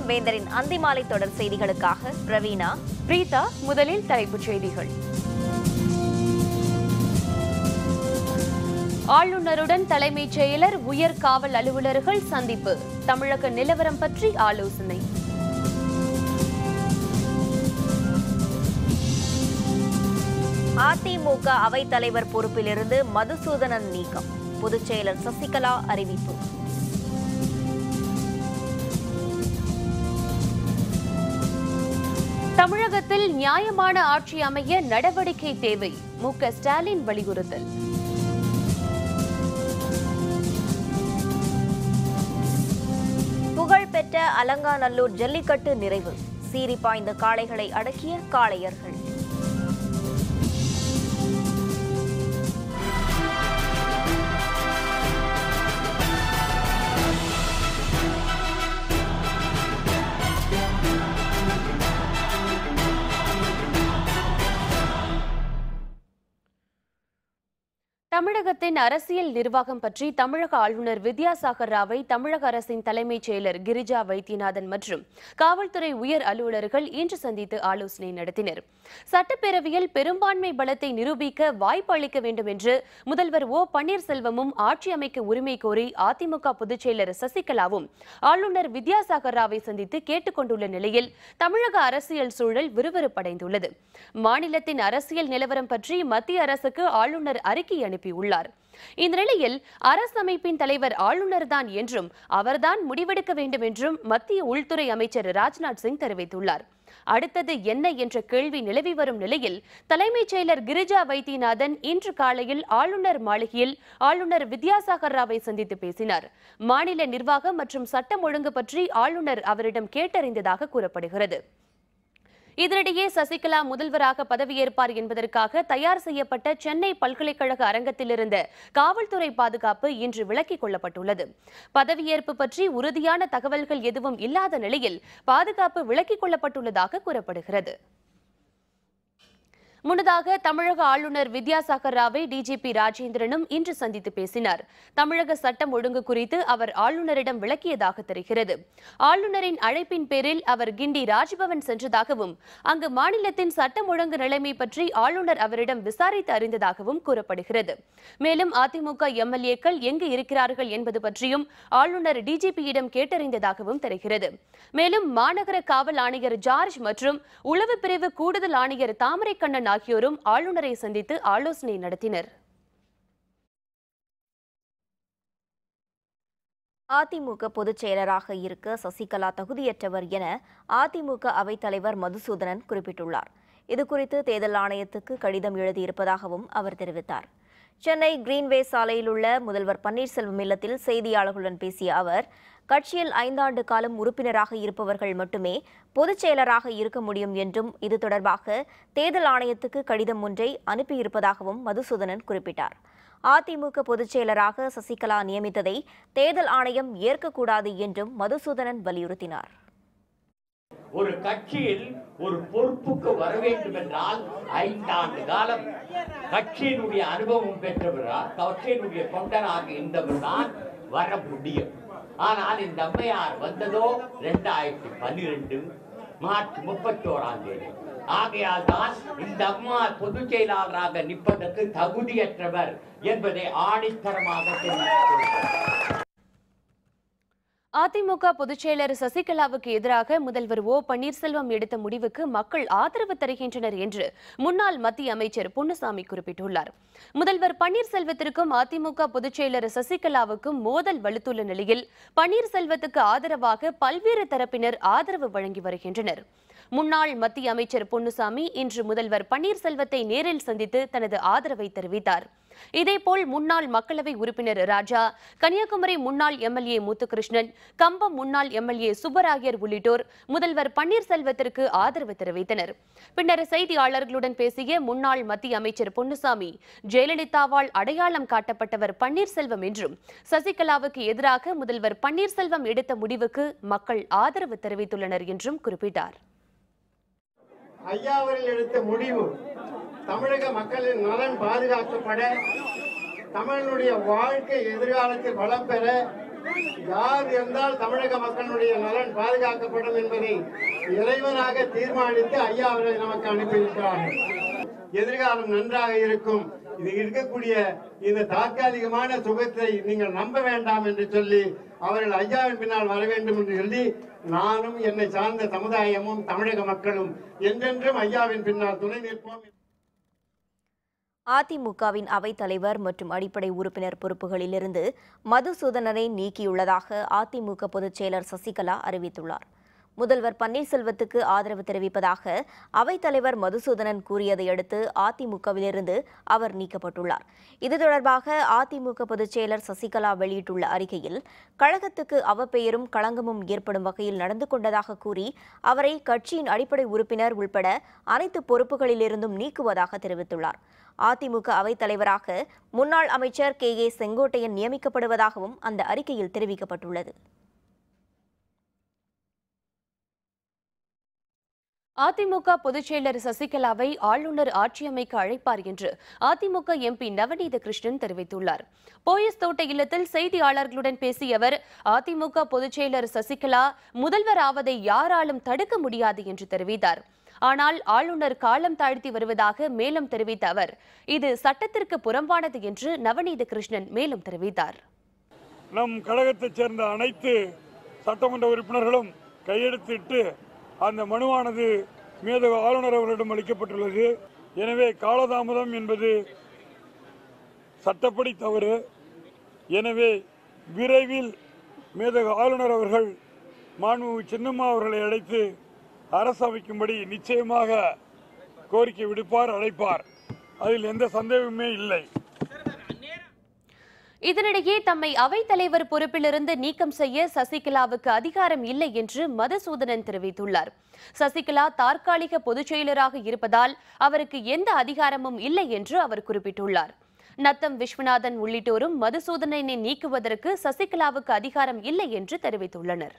வணக்கம் வேந்தரின் அந்திமாலை தொடர் செய்திகளுக்காக பிரவீனா பிரீதா முதலில் தலைப்புச் செய்திகள் ஆளுநருடன் தலைமைச் செயலர் உயர் காவல் அலுவலர்கள் சந்திப்பு தமிழக நிலவரம் பற்றி ஆலோசனை அதிமுக அவைத்தலைவர் பொறுப்பிலிருந்து மதுசூதனன் நீக்கம் பொதுச் செயலர் சசிகலா அறிவிப்பு தமிழகத்தில் நியாயமான ஆட்சி அமைய நடவடிக்கை தேவை மு க ஸ்டாலின் வலியுறுத்தல் புகழ்பெற்ற அலங்காநல்லூர் ஜல்லிக்கட்டு நிறைவு சீறி பாய்ந்த காளைகளை அடக்கிய காளையர்கள் தமிழகத்தின் அரசியல் நிர்வாகம் பற்றி தமிழக ஆளுநர் வித்யாசாகர் ராவை தமிழக அரசின் தலைமைச் செயலர் கிரிஜா வைத்தியநாதன் மற்றும் காவல்துறை உயர் அலுவலர்கள் இன்று சந்தித்து ஆலோசனை நடத்தினர் சட்டப்பேரவையில் பெரும்பான்மை பலத்தை நிரூபிக்க வாய்ப்பு அளிக்க வேண்டும் என்று முதல்வர் ஓ பன்னீர்செல்வமும் ஆட்சி அமைக்க உரிமை கோரி அதிமுக பொதுச் செயலர் சசிகலாவும் ஆளுநர் வித்யாசாகர் ராவை சந்தித்து கேட்டுக் கொண்டுள்ள நிலையில் தமிழக அரசியல் சூழல் விறுவிறுப்படைந்துள்ளது மாநிலத்தின் அரசியல் நிலவரம் பற்றி மத்திய அரசுக்கு ஆளுநர் அறிக்கை அனுப்பியுள்ளார் இந்த நிலையில் அரசமைப்பின் தலைவர் ஆளுநர்தான் என்றும் அவர்தான் முடிவெடுக்க வேண்டும் என்றும் மத்திய உள்துறை அமைச்சர் ராஜ்நாத் சிங் தெரிவித்துள்ளார் அடுத்தது என்ன என்ற கேள்வி நிலவி வரும் நிலையில் தலைமைச் செயலர் கிரிஜா வைத்தியநாதன் இன்று காலையில் ஆளுநர் மாளிகையில் ஆளுநர் வித்யாசாகர் ராவை சந்தித்து பேசினார் மாநில நிர்வாகம் மற்றும் சட்டம் ஒழுங்கு பற்றி ஆளுநர் அவரிடம் கேட்டறிந்ததாக கூறப்படுகிறது இதனிடையே சசிகலா முதல்வராக பதவியேற்பார் என்பதற்காக தயார் செய்யப்பட்ட சென்னை பல்கலைக்கழக அரங்கத்தில் இருந்த காவல்துறை பாதுகாப்பு இன்று விலக்கிக் கொள்ளப்பட்டுள்ளது பதவியேற்பு பற்றி உறுதியான தகவல்கள் எதுவும் இல்லாத நிலையில் பாதுகாப்பு விலக்கிக் கொள்ளப்பட்டுள்ளதாக கூறப்படுகிறது முன்னதாக தமிழக ஆளுநர் வித்யாசாகர் ராவை டிஜிபி ராஜேந்திரனும் இன்று சந்தித்து பேசினார் தமிழக சட்டம் ஒழுங்கு குறித்து அவர் ஆளுநரிடம் விளக்கியதாக தெரிகிறது ஆளுநரின் அழைப்பின் பேரில் அவர் கிண்டி ராஜ்பவன் சென்றதாகவும் அங்கு மாநிலத்தின் சட்டம் ஒழுங்கு நிலைமை பற்றி ஆளுநர் அவரிடம் விசாரித்து அறிந்ததாகவும் கூறப்படுகிறது மேலும் அதிமுக எம்எல்ஏக்கள் எங்கு இருக்கிறார்கள் என்பது பற்றியும் ஆளுநர் டிஜிபியிடம் கேட்டறிந்ததாகவும் தெரிகிறது மேலும் மாநகர காவல் ஆணையர் ஜார்ஜ் மற்றும் உளவு பிரிவு கூடுதல் ஆணையர் தாமரைக்கண்ணன் ஆகியோரும் ஆளுநரை சந்தித்து ஆலோசனை நடத்தினர் அதிமுக பொதுச் செயலராக இருக்க சசிகலா தகுதியற்றவர் என அதிமுக அவைத்தலைவர் மதுசூதனன் குறிப்பிட்டுள்ளார் இதுகுறித்து தேர்தல் ஆணையத்துக்கு கடிதம் எழுதியிருப்பதாகவும் அவர் தெரிவித்தார் சென்னை கிரீன்வே சாலையில் உள்ள முதல்வர் பன்னீர்செல்வம் இல்லத்தில் செய்தியாளர்களுடன் பேசிய அவர் கட்சியில் ஐந்தாண்டு காலம் உறுப்பினராக இருப்பவர்கள் மட்டுமே பொதுச் செயலராக இருக்க முடியும் என்றும் இது தொடர்பாக தேர்தல் ஆணையத்துக்கு கடிதம் ஒன்றை அனுப்பியிருப்பதாகவும் மதுசூதனன் குறிப்பிட்டார் அதிமுக பொதுச் செயலராக சசிகலா நியமித்ததை தேர்தல் ஆணையம் ஏற்கக்கூடாது என்றும் மதுசூதனன் வலியுறுத்தினார் ஒரு கட்சியில் ஒரு பொறுப்புக்கு வர வேண்டும் என்றால் ஐந்தாண்டு காலம் கட்சியினுடைய அனுபவம் பெற்றவரால் கட்சியினுடைய தொண்டராக இருந்தவர் தான் வர முடியும் ஆனால் இந்த அம்மையார் வந்ததோ இரண்டாயிரத்தி பன்னிரெண்டு மார்ச் முப்பத்தி ஓராம் தேதி ஆகையால் தான் இந்த அம்மா பொதுச் செயலாளராக நிற்பதற்கு தகுதியற்றவர் என்பதை ஆணித்தரமாக தெரிவித்துக் கொள்கிறேன் அதிமுக பொதுச் செயலர் சசிகலாவுக்கு எதிராக முதல்வர் ஓ பன்னீர்செல்வம் எடுத்த முடிவுக்கு மக்கள் ஆதரவு தருகின்றனர் என்று முன்னாள் மத்திய அமைச்சர் பொன்னுசாமி குறிப்பிட்டுள்ளார் முதல்வர் பன்னீர்செல்வத்திற்கும் அதிமுக பொதுச் செயலர் சசிகலாவுக்கும் மோதல் வலுத்துள்ள நிலையில் பன்னீர்செல்வத்துக்கு ஆதரவாக பல்வேறு தரப்பினர் ஆதரவு வழங்கி வருகின்றனர் முன்னாள் மத்திய அமைச்சர் பொன்னுசாமி இன்று முதல்வர் பன்னீர்செல்வத்தை நேரில் சந்தித்து தனது ஆதரவை தெரிவித்தார் இதேபோல் முன்னாள் மக்களவை உறுப்பினர் ராஜா கன்னியாகுமரி முன்னாள் எம்எல்ஏ முத்துகிருஷ்ணன் கம்பம் முன்னாள் எம்எல்ஏ சுப்பராயர் உள்ளிட்டோர் முதல்வர் பன்னீர்செல்வத்திற்கு ஆதரவு தெரிவித்தனர் பின்னர் செய்தியாளர்களுடன் பேசிய முன்னாள் மத்திய அமைச்சர் பொன்னுசாமி ஜெயலலிதாவால் அடையாளம் காட்டப்பட்டவர் பன்னீர்செல்வம் என்றும் சசிகலாவுக்கு எதிராக முதல்வர் பன்னீர்செல்வம் எடுத்த முடிவுக்கு மக்கள் ஆதரவு தெரிவித்துள்ளனர் என்றும் குறிப்பிட்டார் ஐயா அவர்கள் எடுத்த முடிவு தமிழக மக்களின் நலன் பாதுகாக்கப்பட தமிழனுடைய வாழ்க்கை எதிர்காலத்தில் வளம் பெற யார் இருந்தால் தமிழக மக்களுடைய நலன் பாதுகாக்கப்படும் என்பதை இறைவனாக தீர்மானித்து ஐயா அவர்கள் நமக்கு அனுப்பியிருக்கிறார்கள் எதிர்காலம் நன்றாக இருக்கும் இது இருக்கக்கூடிய இந்த தற்காலிகமான சுகத்தை நீங்கள் நம்ப வேண்டாம் என்று சொல்லி அவர்கள் ஐயாவின் பின்னால் வர வேண்டும் என்று சொல்லி நானும் என்னை சார்ந்த சமுதாயமும் தமிழக மக்களும் என்றென்றும் ஐயாவின் பின்னால் துணை நிற்போம் அதிமுகவின் அவைத்தலைவர் மற்றும் அடிப்படை உறுப்பினர் பொறுப்புகளிலிருந்து மதுசூதனனை நீக்கியுள்ளதாக அதிமுக பொதுச் செயலர் சசிகலா அறிவித்துள்ளார் முதல்வர் பன்னீர்செல்வத்துக்கு ஆதரவு தெரிவிப்பதாக அவைத்தலைவர் மதுசூதனன் கூறியதை அடுத்து அதிமுகவிலிருந்து அவர் நீக்கப்பட்டுள்ளார் இது தொடர்பாக அதிமுக பொதுச் செயலர் சசிகலா வெளியிட்டுள்ள அறிக்கையில் கழகத்துக்கு அவப்பெயரும் களங்கமும் ஏற்படும் வகையில் நடந்து கொண்டதாக கூறி அவரை கட்சியின் அடிப்படை உறுப்பினர் உள்பட அனைத்து பொறுப்புகளிலிருந்தும் நீக்குவதாக தெரிவித்துள்ளார் அதிமுக அவைத்தலைவராக முன்னாள் அமைச்சர் கே ஏ செங்கோட்டையன் நியமிக்கப்படுவதாகவும் அந்த அறிக்கையில் தெரிவிக்கப்பட்டுள்ளது அதிமுக பொதுச் செயலர் சசிகலாவை ஆளுநர் ஆட்சியமைக்க அழைப்பார் என்று அதிமுக எம்பி நவநீத கிருஷ்ணன் தெரிவித்துள்ளார் போயஸ் தோட்ட இல்லத்தில் செய்தியாளர்களுடன் பேசிய அவர் அதிமுக பொதுச் செயலர் சசிகலா முதல்வர் ஆவதை யாராலும் தடுக்க முடியாது என்று தெரிவித்தார் ஆனால் ஆளுநர் காலம் தாழ்த்தி வருவதாக மேலும் தெரிவித்த அவர் இது சட்டத்திற்கு புறம்பானது என்று நவநீத கிருஷ்ணன் மேலும் தெரிவித்தார் நம் கழகத்தைச் சேர்ந்த அனைத்து சட்டமன்ற உறுப்பினர்களும் கையெழுத்திட்டு அந்த மனுவானது மேதகு ஆளுநர் அவர்களிடம் அளிக்கப்பட்டுள்ளது எனவே காலதாமதம் என்பது சட்டப்படி தவறு எனவே விரைவில் மேதகு ஆளுநர் அவர்கள் மாண்புமிகு சின்னம்மா அவர்களை அழைத்து அரசு அமைக்கும்படி நிச்சயமாக கோரிக்கை விடுப்பார் அழைப்பார் அதில் எந்த சந்தேகமே இல்லை இதனிடையே தம்மை அவைத்தலைவர் பொறுப்பிலிருந்து நீக்கம் செய்ய சசிகலாவுக்கு அதிகாரம் இல்லை என்று மதுசூதனன் தெரிவித்துள்ளார் சசிகலா தற்காலிக பொதுச் செயலராக இருப்பதால் அவருக்கு எந்த அதிகாரமும் இல்லை என்று அவர் குறிப்பிட்டுள்ளார் நத்தம் விஸ்வநாதன் உள்ளிட்டோரும் மதுசூதனனை நீக்குவதற்கு சசிகலாவுக்கு அதிகாரம் இல்லை என்று தெரிவித்துள்ளனர்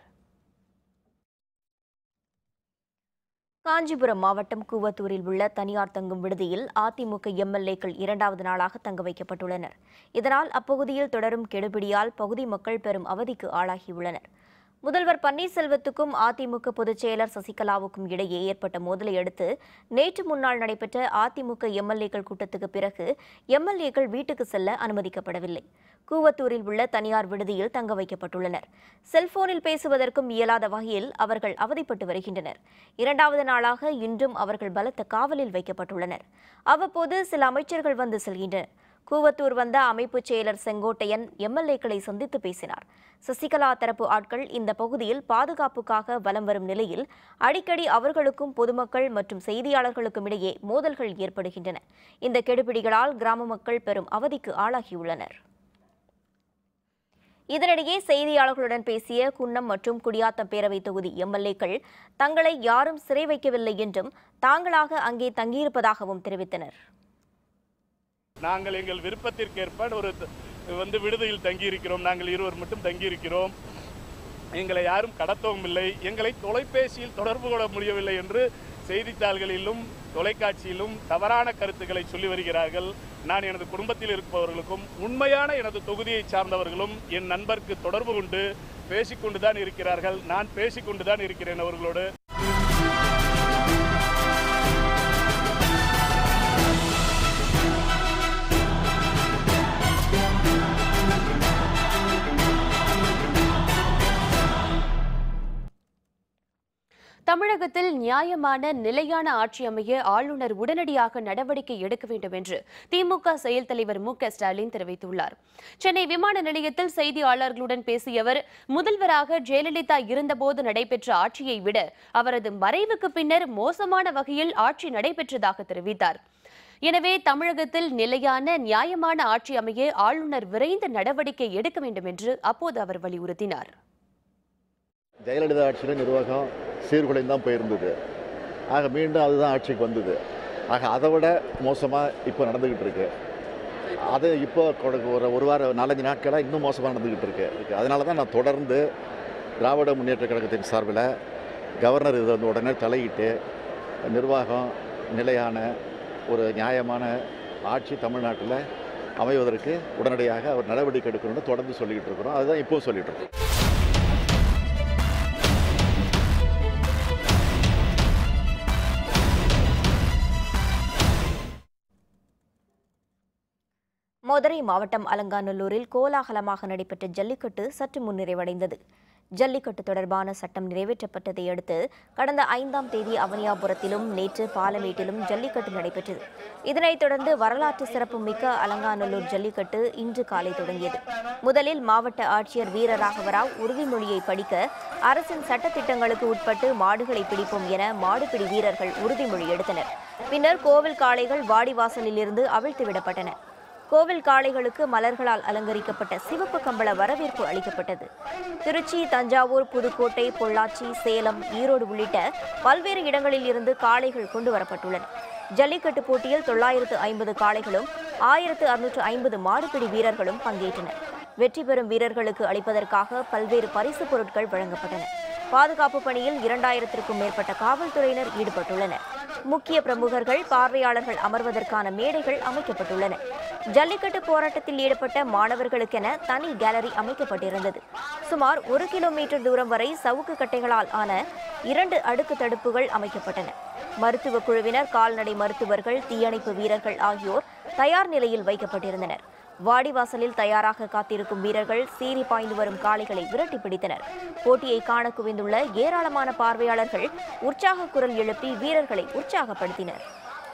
காஞ்சிபுரம் மாவட்டம் கூவத்தூரில் உள்ள தனியார் தங்கும் விடுதியில் அதிமுக எம்எல்ஏக்கள் இரண்டாவது நாளாக தங்க வைக்கப்பட்டுள்ளனர் இதனால் அப்பகுதியில் தொடரும் கெடுபிடியால் பகுதி மக்கள் பெரும் அவதிக்கு ஆளாகியுள்ளனர் முதல்வர் பன்னீர்செல்வத்துக்கும் அதிமுக பொதுச் செயலர் சசிகலாவுக்கும் இடையே ஏற்பட்ட மோதலை அடுத்து நேற்று முன்னாள் நடைபெற்ற அதிமுக எம்எல்ஏக்கள் கூட்டத்துக்கு பிறகு எம்எல்ஏக்கள் வீட்டுக்கு செல்ல அனுமதிக்கப்படவில்லை கூவத்தூரில் உள்ள தனியார் விடுதியில் தங்க வைக்கப்பட்டுள்ளனர் செல்போனில் பேசுவதற்கும் இயலாத வகையில் அவர்கள் அவதிப்பட்டு வருகின்றனர் இரண்டாவது நாளாக இன்றும் அவர்கள் பலத்த காவலில் வைக்கப்பட்டுள்ளனர் அவ்வப்போது சில அமைச்சர்கள் வந்து செல்கின்றனர் கூவத்தூர் வந்த அமைப்புச் செயலர் செங்கோட்டையன் எம்எல்ஏக்களை சந்தித்து பேசினார் சசிகலா தரப்பு ஆட்கள் இந்த பகுதியில் பாதுகாப்புக்காக வலம் வரும் நிலையில் அடிக்கடி அவர்களுக்கும் பொதுமக்கள் மற்றும் செய்தியாளர்களுக்கும் இடையே மோதல்கள் ஏற்படுகின்றன இந்த கெடுபிடிகளால் கிராம மக்கள் பெரும் அவதிக்கு ஆளாகியுள்ளனர் இதனிடையே செய்தியாளர்களுடன் பேசிய குன்னம் மற்றும் குடியாத்தம் பேரவை தொகுதி எம்எல்ஏக்கள் தங்களை யாரும் சிறை வைக்கவில்லை என்றும் தாங்களாக அங்கே தங்கியிருப்பதாகவும் தெரிவித்தனர் நாங்கள் எங்கள் விருப்பத்திற்கேற்ப ஒரு த- வந்து விடுதியில் தங்கியிருக்கிறோம் நாங்கள் இருவர் மட்டும் தங்கியிருக்கிறோம் எங்களை யாரும் கடத்தவும் இல்லை எங்களை தொலைபேசியில் தொடர்பு கொள்ள முடியவில்லை என்று செய்தித்தாள்களிலும் தொலைக்காட்சியிலும் தவறான கருத்துக்களை சொல்லி வருகிறார்கள் நான் எனது குடும்பத்தில் இருப்பவர்களுக்கும் உண்மையான எனது தொகுதியை சார்ந்தவர்களும் என் நண்பருக்கு தொடர்பு கொண்டு பேசிக்கொண்டு தான் இருக்கிறார்கள் நான் பேசிக்கொண்டு தான் இருக்கிறேன் அவர்களோடு தமிழகத்தில் நியாயமான நிலையான ஆட்சி அமைய ஆளுநர் உடனடியாக நடவடிக்கை எடுக்க வேண்டும் என்று திமுக செயல் தலைவர் மு க ஸ்டாலின் தெரிவித்துள்ளார் சென்னை விமான நிலையத்தில் செய்தியாளர்களுடன் பேசிய அவர் முதல்வராக ஜெயலலிதா இருந்தபோது நடைபெற்ற ஆட்சியை விட அவரது மறைவுக்கு பின்னர் மோசமான வகையில் ஆட்சி நடைபெற்றதாக தெரிவித்தார் எனவே தமிழகத்தில் நிலையான நியாயமான ஆட்சி அமைய ஆளுநர் விரைந்து நடவடிக்கை எடுக்க வேண்டும் என்று அப்போது அவர் வலியுறுத்தினார் ஜெயலலிதா ஆட்சியில் நிர்வாகம் சீர்குலைந்து தான் போயிருந்தது ஆக மீண்டும் அதுதான் ஆட்சிக்கு வந்தது ஆக அதை விட மோசமாக இப்போ நடந்துக்கிட்டு இருக்கு அது இப்போ கொட- ஒரு ஒரு வாரம் நாலஞ்சு நாட்களாக இன்னும் மோசமாக நடந்துக்கிட்டு இருக்கு இருக்கு அதனால தான் நான் தொடர்ந்து திராவிட முன்னேற்ற கழகத்தின் சார்பில் கவர்னர் இதை வந்து உடனே தலையிட்டு நிர்வாகம் நிலையான ஒரு நியாயமான ஆட்சி தமிழ்நாட்டில் அமைவதற்கு உடனடியாக அவர் நடவடிக்கை எடுக்கணும்னு தொடர்ந்து சொல்லிக்கிட்டு இருக்கிறோம் அதுதான் இப்போவும் சொல்லிட்டு இருக்கோம் மதுரை மாவட்டம் அலங்காநல்லூரில் கோலாகலமாக நடைபெற்ற ஜல்லிக்கட்டு சற்று முன் நிறைவடைந்தது ஜல்லிக்கட்டு தொடர்பான சட்டம் நிறைவேற்றப்பட்டதை அடுத்து கடந்த ஐந்தாம் தேதி அவனியாபுரத்திலும் நேற்று பாலமேட்டிலும் ஜல்லிக்கட்டு நடைபெற்றது இதனைத் தொடர்ந்து வரலாற்று சிறப்பு மிக்க அலங்காநல்லூர் ஜல்லிக்கட்டு இன்று காலை தொடங்கியது முதலில் மாவட்ட ஆட்சியர் வீரராகவராவ் உறுதிமொழியை படிக்க அரசின் சட்டத்திட்டங்களுக்கு உட்பட்டு மாடுகளை பிடிப்போம் என மாடுபிடி வீரர்கள் உறுதிமொழி எடுத்தனர் பின்னர் கோவில் காளைகள் வாடிவாசலில் இருந்து அவிழ்த்து விடப்பட்டன கோவில் காளைகளுக்கு மலர்களால் அலங்கரிக்கப்பட்ட சிவப்பு கம்பள வரவேற்பு அளிக்கப்பட்டது திருச்சி தஞ்சாவூர் புதுக்கோட்டை பொள்ளாச்சி சேலம் ஈரோடு உள்ளிட்ட பல்வேறு இடங்களில் இருந்து காளைகள் கொண்டு வரப்பட்டுள்ளன ஜல்லிக்கட்டு போட்டியில் தொள்ளாயிரத்து ஐம்பது காளைகளும் ஆயிரத்து அறுநூற்று ஐம்பது மாடுபிடி வீரர்களும் பங்கேற்றனர் வெற்றி பெறும் வீரர்களுக்கு அளிப்பதற்காக பல்வேறு பரிசுப் பொருட்கள் வழங்கப்பட்டன பாதுகாப்பு பணியில் இரண்டாயிரத்திற்கும் மேற்பட்ட காவல்துறையினர் ஈடுபட்டுள்ளனர் முக்கிய பிரமுகர்கள் பார்வையாளர்கள் அமர்வதற்கான மேடைகள் அமைக்கப்பட்டுள்ளன ஜல்லிக்கட்டு போராட்டத்தில் ஈடுபட்ட மாணவர்களுக்கென தனி கேலரி அமைக்கப்பட்டிருந்தது சுமார் ஒரு கிலோமீட்டர் தூரம் வரை சவுக்கு கட்டைகளால் ஆன இரண்டு அடுக்கு தடுப்புகள் அமைக்கப்பட்டன மருத்துவ குழுவினர் கால்நடை மருத்துவர்கள் தீயணைப்பு வீரர்கள் ஆகியோர் தயார் நிலையில் வைக்கப்பட்டிருந்தனர் வாடிவாசலில் தயாராக காத்திருக்கும் வீரர்கள் சீறி பாய்ந்து வரும் காளைகளை விரட்டி பிடித்தனர் போட்டியை காண குவிந்துள்ள ஏராளமான பார்வையாளர்கள் உற்சாக குரல் எழுப்பி வீரர்களை உற்சாகப்படுத்தினர்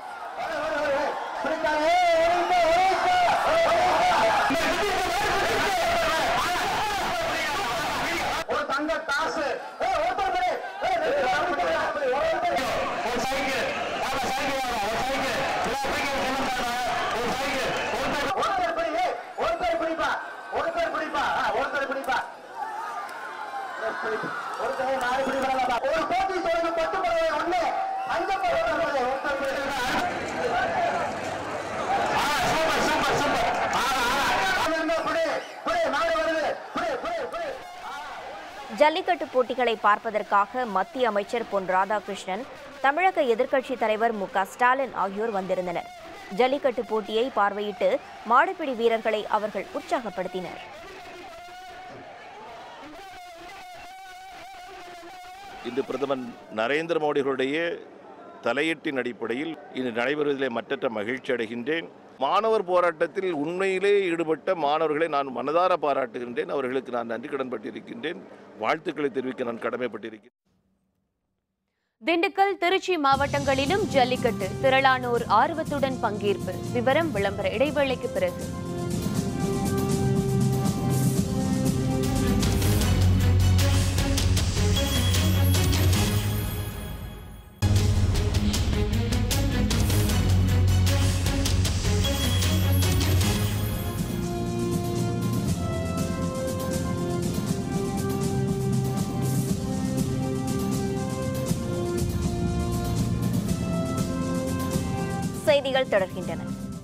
ஜல்லிக்கட்டு போட்டிகளை பார்ப்பதற்காக மத்திய அமைச்சர் பொன் ராதாகிருஷ்ணன் தமிழக எதிர்க்கட்சித் தலைவர் மு க ஸ்டாலின் ஆகியோர் வந்திருந்தனர் ஜல்லிக்கட்டு போட்டியை பார்வையிட்டு மாடுபிடி வீரர்களை அவர்கள் உற்சாகப்படுத்தினர் இன்று பிரதமர் நரேந்திர மோடிகளுடைய தலையீட்டின் அடிப்படையில் இன்று நடைபெறுவதிலே மற்றற்ற மகிழ்ச்சி அடைகின்றேன் மாணவர் போராட்டத்தில் உண்மையிலே ஈடுபட்ட மாணவர்களை நான் மனதார பாராட்டுகின்றேன் அவர்களுக்கு நான் நன்றி கடன்பட்டிருக்கின்றேன் வாழ்த்துக்களை தெரிவிக்க நான் கடமைப்பட்டிருக்கிறேன் திண்டுக்கல் திருச்சி மாவட்டங்களிலும் ஜல்லிக்கட்டு திரளானோர் ஆர்வத்துடன் பங்கேற்பு விவரம் விளம்பர இடைவேளைக்கு பிறகு செய்திகள் தொடர்கின்றன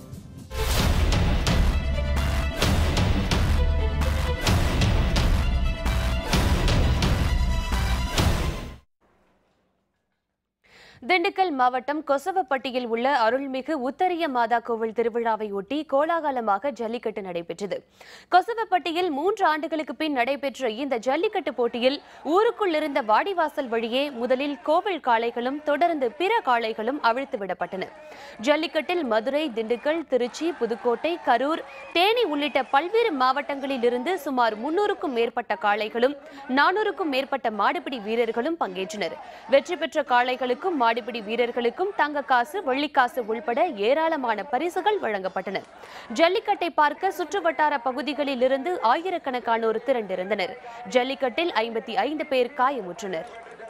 திண்டுக்கல் மாவட்டம் கொசவப்பட்டியில் உள்ள அருள்மிகு உத்தரிய மாதா கோவில் திருவிழாவை ஒட்டி கோலாகலமாக ஜல்லிக்கட்டு நடைபெற்றது கொசவப்பட்டியில் மூன்று ஆண்டுகளுக்கு பின் நடைபெற்ற இந்த ஜல்லிக்கட்டு போட்டியில் ஊருக்குள் இருந்த வாடிவாசல் வழியே முதலில் கோவில் காளைகளும் தொடர்ந்து பிற காளைகளும் அவிழ்த்து விடப்பட்டன ஜல்லிக்கட்டில் மதுரை திண்டுக்கல் திருச்சி புதுக்கோட்டை கரூர் தேனி உள்ளிட்ட பல்வேறு மாவட்டங்களில் இருந்து சுமார் முன்னூறுக்கும் மேற்பட்ட காளைகளும் நானூறுக்கும் மேற்பட்ட மாடுபிடி வீரர்களும் பங்கேற்றனர் வெற்றி பெற்ற காளைகளுக்கும் மாடுபிடி வீரர்களுக்கும் தங்க காசு வெள்ளிக்காசு உள்பட ஏராளமான பரிசுகள் வழங்கப்பட்டன ஜல்லிக்கட்டை பார்க்க சுற்றுவட்டார பகுதிகளில் இருந்து ஆயிரக்கணக்கானோர் திரண்டிருந்தனர் ஜல்லிக்கட்டில் ஐம்பத்தி ஐந்து பேர் காயமுற்றனர்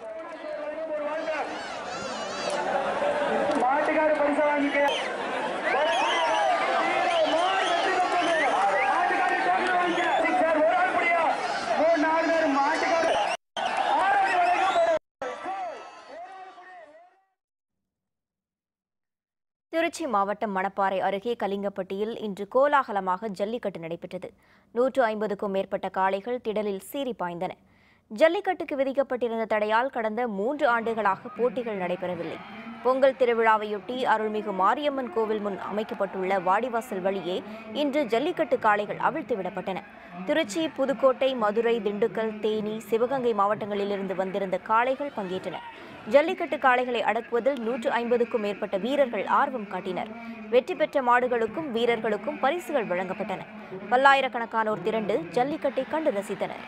திருச்சி மாவட்டம் மணப்பாறை அருகே கலிங்கப்பட்டியில் இன்று கோலாகலமாக ஜல்லிக்கட்டு நடைபெற்றது நூற்று ஐம்பதுக்கும் மேற்பட்ட காளைகள் திடலில் சீறி பாய்ந்தன ஜல்லிக்கட்டுக்கு விதிக்கப்பட்டிருந்த தடையால் கடந்த மூன்று ஆண்டுகளாக போட்டிகள் நடைபெறவில்லை பொங்கல் திருவிழாவையொட்டி அருள்மிகு மாரியம்மன் கோவில் முன் அமைக்கப்பட்டுள்ள வாடிவாசல் வழியே இன்று ஜல்லிக்கட்டு காளைகள் அவிழ்த்து விடப்பட்டன திருச்சி புதுக்கோட்டை மதுரை திண்டுக்கல் தேனி சிவகங்கை மாவட்டங்களிலிருந்து வந்திருந்த காளைகள் பங்கேற்றன ஜல்லிக்கட்டு காளைகளை அடக்குவதில் நூற்று ஐம்பதுக்கும் மேற்பட்ட வீரர்கள் ஆர்வம் காட்டினர் வெற்றி பெற்ற மாடுகளுக்கும் வீரர்களுக்கும் பரிசுகள் வழங்கப்பட்டன பல்லாயிரக்கணக்கானோர் திரண்டு ஜல்லிக்கட்டை கண்டு ரசித்தனர்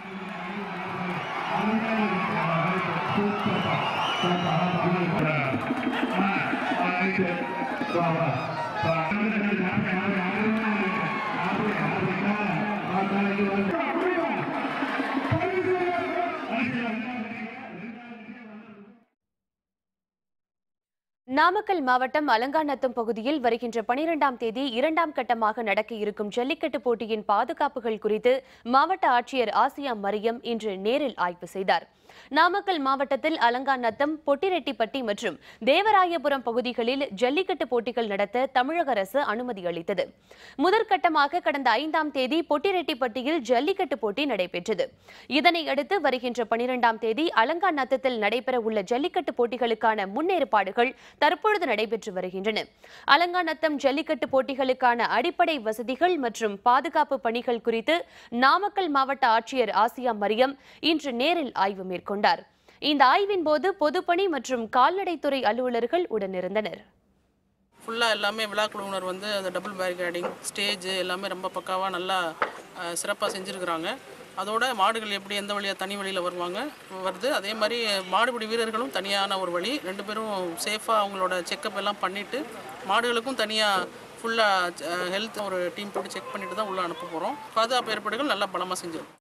நாமக்கல் மாவட்டம் அலங்காநத்தம் பகுதியில் வருகின்ற பனிரெண்டாம் தேதி இரண்டாம் கட்டமாக நடக்க இருக்கும் ஜல்லிக்கட்டு போட்டியின் பாதுகாப்புகள் குறித்து மாவட்ட ஆட்சியர் ஆசியா மரியம் இன்று நேரில் ஆய்வு செய்தார் நாமக்கல் மாவட்டத்தில் அலங்காநத்தம் பொட்டிரெட்டிப்பட்டி மற்றும் தேவராயபுரம் பகுதிகளில் ஜல்லிக்கட்டு போட்டிகள் நடத்த தமிழக அரசு அனுமதி அளித்தது முதற்கட்டமாக கடந்த ஐந்தாம் தேதி பொட்டிரெட்டிப்பட்டியில் ஜல்லிக்கட்டு போட்டி நடைபெற்றது இதனை அடுத்து வருகின்ற பனிரெண்டாம் தேதி அலங்காநத்தத்தில் நடைபெற உள்ள ஜல்லிக்கட்டு போட்டிகளுக்கான முன்னேற்பாடுகள் தற்பொழுது நடைபெற்று வருகின்றன அலங்காநத்தம் ஜல்லிக்கட்டு போட்டிகளுக்கான அடிப்படை வசதிகள் மற்றும் பாதுகாப்பு பணிகள் குறித்து நாமக்கல் மாவட்ட ஆட்சியர் ஆசியா மரியம் இன்று நேரில் ஆய்வு மேற்கொண்டார் இந்த ஆய்வின் போது பொதுப்பணி மற்றும் கால்நடைத்துறை அலுவலர்கள் உடனிருந்தனர் ஃபுல்லாக எல்லாமே விழா குழுவினர் வந்து அந்த டபுள் பேரிகேடிங் ஸ்டேஜ் எல்லாமே ரொம்ப பக்காவாக நல்லா சிறப்பாக செஞ்சுருக்குறாங்க அதோட மாடுகள் எப்படி எந்த வழியாக தனி வழியில் வருவாங்க வருது அதே மாதிரி மாடுபிடி வீரர்களும் தனியான ஒரு வழி ரெண்டு பேரும் சேஃபாக அவங்களோட செக்கப் எல்லாம் பண்ணிவிட்டு மாடுகளுக்கும் தனியாக ஃபுல்லாக ஹெல்த் ஒரு டீம் போட்டு செக் பண்ணிட்டு தான் உள்ளே அனுப்ப போகிறோம் பாதுகாப்பு ஏற்பாடுகள் நல்லா பலமாக செஞ்சிருக்கோம்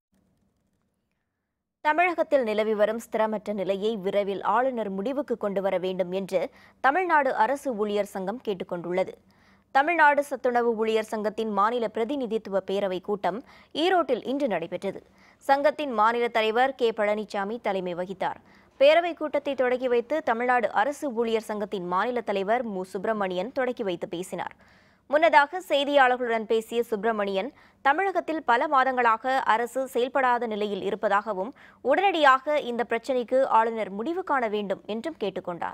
தமிழகத்தில் நிலவி வரும் ஸ்திரமற்ற நிலையை விரைவில் ஆளுநர் முடிவுக்கு கொண்டு வர வேண்டும் என்று தமிழ்நாடு அரசு ஊழியர் சங்கம் கேட்டுக்கொண்டுள்ளது தமிழ்நாடு சத்துணவு ஊழியர் சங்கத்தின் மாநில பிரதிநிதித்துவ பேரவை கூட்டம் ஈரோட்டில் இன்று நடைபெற்றது சங்கத்தின் மாநில தலைவர் கே பழனிசாமி தலைமை வகித்தார் பேரவை கூட்டத்தை தொடங்கி வைத்து தமிழ்நாடு அரசு ஊழியர் சங்கத்தின் மாநில தலைவர் மு சுப்பிரமணியன் தொடங்கி வைத்து பேசினார் முன்னதாக செய்தியாளர்களுடன் பேசிய சுப்பிரமணியன் தமிழகத்தில் பல மாதங்களாக அரசு செயல்படாத நிலையில் இருப்பதாகவும் உடனடியாக இந்த பிரச்சினைக்கு ஆளுநர் முடிவு காண வேண்டும் என்றும் கேட்டுக்கொண்டார்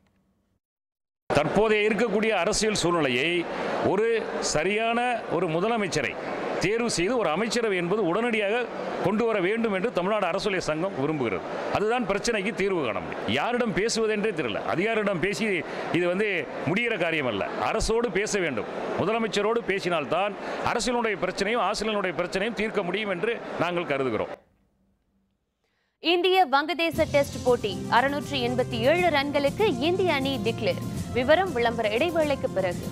தற்போதைய இருக்கக்கூடிய அரசியல் சூழ்நிலையை ஒரு சரியான ஒரு முதலமைச்சரை தேர்வு செய்து ஒரு அமைச்சரவை என்பது உடனடியாக கொண்டு வர வேண்டும் என்று தமிழ்நாடு அரசுடைய சங்கம் விரும்புகிறது அதுதான் பிரச்சனைக்கு தீர்வு காண முடியும் யாரிடம் பேசுவதென்றே தெரியல அதிகாரியிடம் பேசி இது வந்து முடிகிற காரியம் அல்ல அரசோடு பேச வேண்டும் முதலமைச்சரோடு பேசினால்தான் அரசியலுடைய பிரச்சனையும் ஆசிரியர்களுடைய பிரச்சனையும் தீர்க்க முடியும் என்று நாங்கள் கருதுகிறோம் இந்திய வங்கதேச டெஸ்ட் போட்டி அறுநூற்று எண்பத்தி ஏழு ரன்களுக்கு இந்திய அணி டிக்ளேர் விவரம் விளம்பர இடைவேளைக்கு பிறகு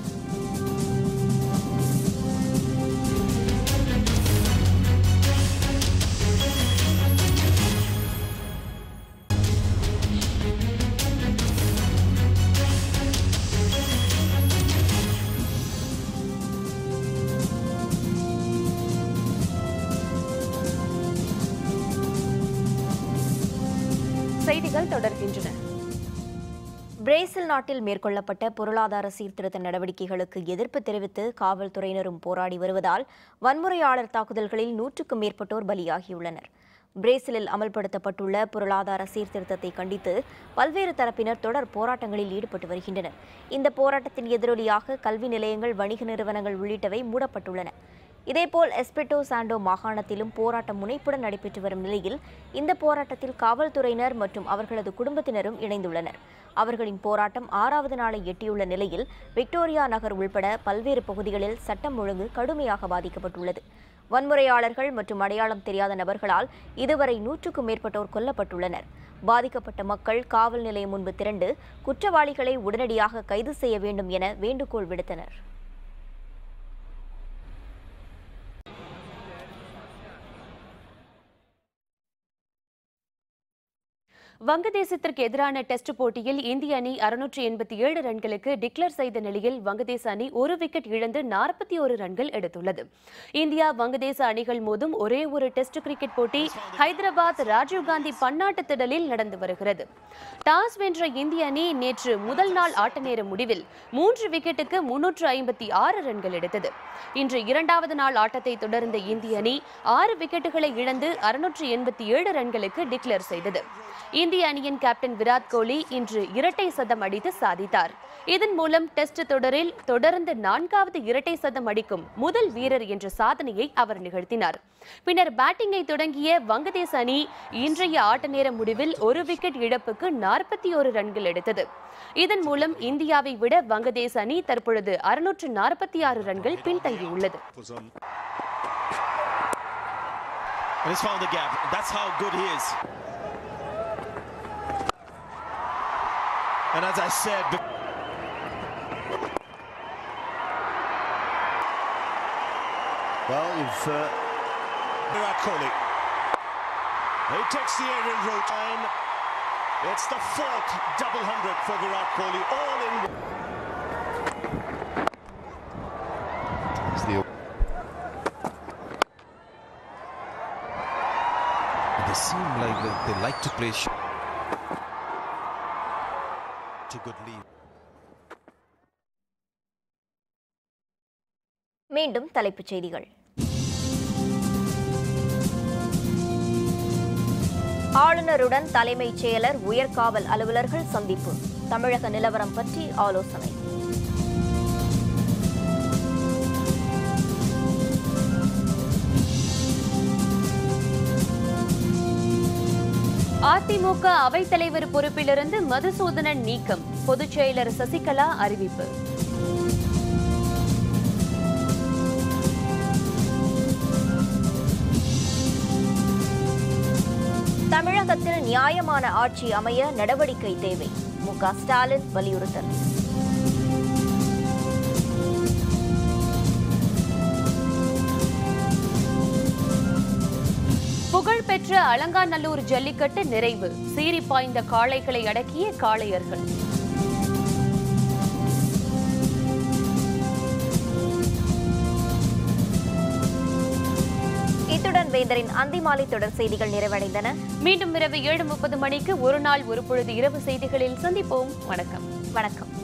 செய்திகள் தொடர்கின்றன பிரேசில் நாட்டில் மேற்கொள்ளப்பட்ட பொருளாதார சீர்திருத்த நடவடிக்கைகளுக்கு எதிர்ப்பு தெரிவித்து காவல்துறையினரும் போராடி வருவதால் வன்முறையாளர் தாக்குதல்களில் நூற்றுக்கும் மேற்பட்டோர் பலியாகியுள்ளனர் பிரேசிலில் அமல்படுத்தப்பட்டுள்ள பொருளாதார சீர்திருத்தத்தை கண்டித்து பல்வேறு தரப்பினர் தொடர் போராட்டங்களில் ஈடுபட்டு வருகின்றனர் இந்த போராட்டத்தின் எதிரொலியாக கல்வி நிலையங்கள் வணிக நிறுவனங்கள் உள்ளிட்டவை மூடப்பட்டுள்ளன இதேபோல் எஸ்பெட்டோ சாண்டோ மாகாணத்திலும் போராட்டம் முனைப்புடன் நடைபெற்று வரும் நிலையில் இந்த போராட்டத்தில் காவல்துறையினர் மற்றும் அவர்களது குடும்பத்தினரும் இணைந்துள்ளனர் அவர்களின் போராட்டம் ஆறாவது நாளை எட்டியுள்ள நிலையில் விக்டோரியா நகர் உள்பட பல்வேறு பகுதிகளில் சட்டம் ஒழுங்கு கடுமையாக பாதிக்கப்பட்டுள்ளது வன்முறையாளர்கள் மற்றும் அடையாளம் தெரியாத நபர்களால் இதுவரை நூற்றுக்கும் மேற்பட்டோர் கொல்லப்பட்டுள்ளனர் பாதிக்கப்பட்ட மக்கள் காவல் நிலையம் முன்பு திரண்டு குற்றவாளிகளை உடனடியாக கைது செய்ய வேண்டும் என வேண்டுகோள் விடுத்தனர் வங்கதேசத்திற்கு எதிரான டெஸ்ட் போட்டியில் இந்திய அணி அறுநூற்றி எண்பத்தி ஏழு ரன்களுக்கு டிக்ளேர் செய்த நிலையில் வங்கதேச அணி ஒரு விக்கெட் இழந்து நாற்பத்தி ஒரு ரன்கள் எடுத்துள்ளது இந்தியா வங்கதேச அணிகள் மோதும் ஒரே ஒரு டெஸ்ட் கிரிக்கெட் போட்டி ஹைதராபாத் ராஜீவ்காந்தி பன்னாட்டு திடலில் நடந்து வருகிறது டாஸ் வென்ற இந்திய அணி நேற்று முதல் நாள் ஆட்ட நேர முடிவில் மூன்று விக்கெட்டுக்கு முன்னூற்று ஐம்பத்தி ஆறு ரன்கள் எடுத்தது இன்று இரண்டாவது நாள் ஆட்டத்தை தொடர்ந்த இந்திய அணி ஆறு விக்கெட்டுகளை இழந்து அறுநூற்று எண்பத்தி ஏழு ரன்களுக்கு டிக்ளேர் செய்தது இந்திய அணியின் கேப்டன் விராட் கோலி இன்று இரட்டை சதம் அடித்து சாதித்தார் இதன் மூலம் டெஸ்ட் தொடரில் தொடர்ந்து நான்காவது இரட்டை சதம் அடிக்கும் முதல் வீரர் என்ற சாதனையை அவர் நிகழ்த்தினார் பின்னர் பேட்டிங்கை தொடங்கிய வங்கதேச அணி இன்றைய ஆட்ட நேர முடிவில் ஒரு விக்கெட் இழப்புக்கு நாற்பத்தி ஒரு ரன்கள் எடுத்தது இதன் மூலம் இந்தியாவை விட வங்கதேச அணி தற்பொழுது அறுநூற்று நாற்பத்தி ஆறு ரன்கள் பின்தங்கியுள்ளது And he's found the gap. That's how good he is. And as I said, be- well, if uh, Virat Kohli, he takes the aerial route, and it's the fourth double hundred for Virat Kohli, all in. It's the They seem like they, they like to play sh- to good lead. மீண்டும் தலைப்புச் செய்திகள் ஆளுநருடன் தலைமைச் செயலர் உயர்காவல் அலுவலர்கள் சந்திப்பு தமிழக நிலவரம் பற்றி ஆலோசனை அதிமுக அவைத்தலைவர் பொறுப்பிலிருந்து மதுசூதனன் நீக்கம் பொதுச் செயலர் சசிகலா அறிவிப்பு தமிழகத்தில் நியாயமான ஆட்சி அமைய நடவடிக்கை தேவை மு க ஸ்டாலின் வலியுறுத்தல் புகழ்பெற்ற அலங்காநல்லூர் ஜல்லிக்கட்டு நிறைவு சீறி பாய்ந்த காளைகளை அடக்கிய காளையர்கள் இத்துடன் வேந்தரின் அந்திமாலை தொடர் செய்திகள் நிறைவடைந்தன மீண்டும் இரவு ஏழு முப்பது மணிக்கு ஒரு நாள் ஒரு பொழுது இரவு செய்திகளில் சந்திப்போம் வணக்கம் வணக்கம்